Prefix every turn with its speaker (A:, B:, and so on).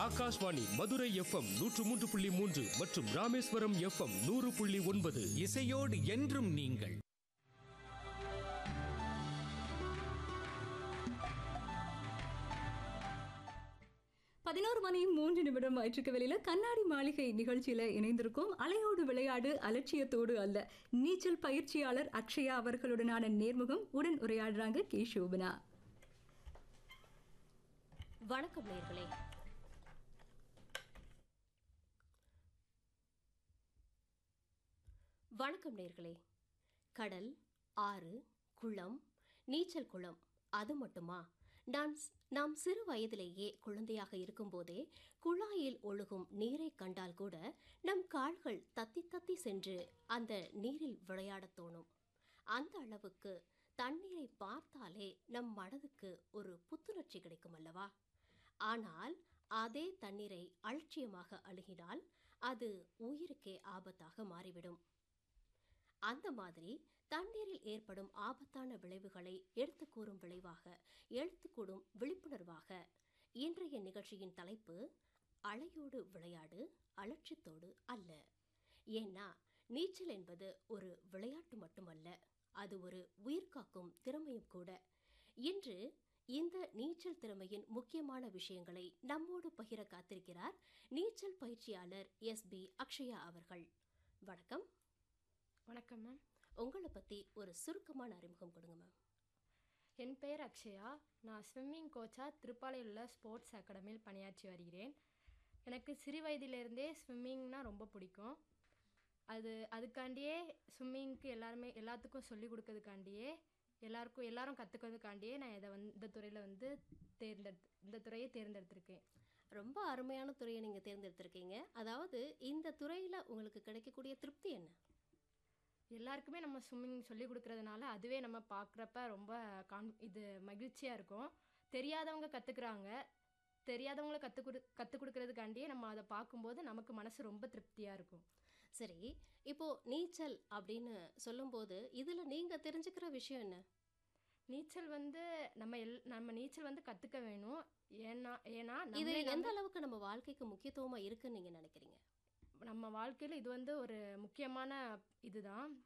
A: Akashvani Madurai FM நூற்று மூன்று புள்ளி மூன்று மற்றும் ராமேஸ்வரம் எஃப்எம் நூறு புள்ளி ஒன்பது
B: இசையோடு என்றும் நீங்கள்
C: பதினோரு மணி மூன்று நிமிடம் ஆயிற்றுக்கு வெளியில கண்ணாடி மாளிகை நிகழ்ச்சியில இணைந்திருக்கும் அலையோடு விளையாடு அலட்சியத்தோடு அல்ல நீச்சல் பயிற்சியாளர் அக்ஷயா அவர்களுடனான நேர்முகம் உடன் உரையாடுறாங்க கே சோபனா
D: வணக்கம் நேர்களே வணக்கம் நேர்களே கடல் ஆறு குளம் நீச்சல் குளம் அது மட்டுமா நான் ஸ்- நாம் சிறு வயதிலேயே குழந்தையாக இருக்கும்போதே குழாயில் ஒழுகும் நீரை கண்டால் கூட நம் கால்கள் தத்தி தத்தி சென்று அந்த நீரில் விளையாடத் தோணும் அந்த அளவுக்கு தண்ணீரை பார்த்தாலே நம் மனதுக்கு ஒரு புத்துணர்ச்சி கிடைக்கும் அல்லவா ஆனால் அதே தண்ணீரை அலட்சியமாக அழுகினால் அது உயிருக்கே ஆபத்தாக மாறிவிடும் அந்த மாதிரி தண்ணீரில் ஏற்படும் ஆபத்தான விளைவுகளை எடுத்து கூறும் விளைவாக எழுத்துக்கூடும் விழிப்புணர்வாக இன்றைய நிகழ்ச்சியின் தலைப்பு அலையோடு விளையாடு அலட்சியத்தோடு அல்ல ஏன்னா நீச்சல் என்பது ஒரு விளையாட்டு மட்டுமல்ல அது ஒரு உயிர்காக்கும் திறமையும் கூட இன்று இந்த நீச்சல் திறமையின் முக்கியமான விஷயங்களை நம்மோடு பகிர காத்திருக்கிறார் நீச்சல் பயிற்சியாளர் எஸ் பி அக்ஷயா அவர்கள் வணக்கம்
E: வணக்கம் மேம்
D: உங்களை பத்தி ஒரு சுருக்கமான அறிமுகம் கொடுங்க மேம்
E: என் பெயர் அக்ஷயா நான் ஸ்விம்மிங் கோச்சாக திருப்பாலையில் உள்ள ஸ்போர்ட்ஸ் அகாடமியில் பணியாற்றி வருகிறேன் எனக்கு சிறு வயதிலிருந்தே ஸ்விம்மிங்னா ரொம்ப பிடிக்கும் அது அதுக்காண்டியே ஸ்விம்மிங்க்கு எல்லாருமே எல்லாத்துக்கும் சொல்லி கொடுக்கறதுக்காண்டியே எல்லாருக்கும் எல்லாரும் கற்றுக்கிறதுக்காண்டியே நான் இதை வந்து இந்த துறையில் வந்து தேர்ந்தெடுத்து இந்த துறையை தேர்ந்தெடுத்திருக்கேன்
D: ரொம்ப அருமையான துறையை நீங்க தேர்ந்தெடுத்திருக்கீங்க அதாவது இந்த துறையில உங்களுக்கு கிடைக்கக்கூடிய திருப்தி என்ன
E: எல்லாருக்குமே நம்ம ஸ்விம்மிங் சொல்லி கொடுக்கறதுனால அதுவே நம்ம பார்க்குறப்ப ரொம்ப கான் இது மகிழ்ச்சியாக இருக்கும் தெரியாதவங்க கற்றுக்குறாங்க தெரியாதவங்கள கற்றுக் கொடு கற்றுக் கொடுக்கறதுக்காண்டியே நம்ம அதை பார்க்கும்போது நமக்கு மனசு ரொம்ப திருப்தியாக இருக்கும்
D: சரி இப்போ நீச்சல் அப்படின்னு சொல்லும்போது இதுல நீங்க தெரிஞ்சுக்கிற விஷயம் என்ன
E: நீச்சல் வந்து நம்ம எல் நம்ம நீச்சல் வந்து கற்றுக்க வேணும் ஏன்னா ஏன்னா
D: இது
E: நம்மளே
D: எந்த
E: நம்ம-
D: அளவுக்கு நம்ம வாழ்க்கைக்கு முக்கியத்துவமா இருக்குன்னு நீங்க நினைக்கிறீங்க
E: நம்ம வாழ்க்கையில் இது வந்து ஒரு முக்கியமான இதுதான்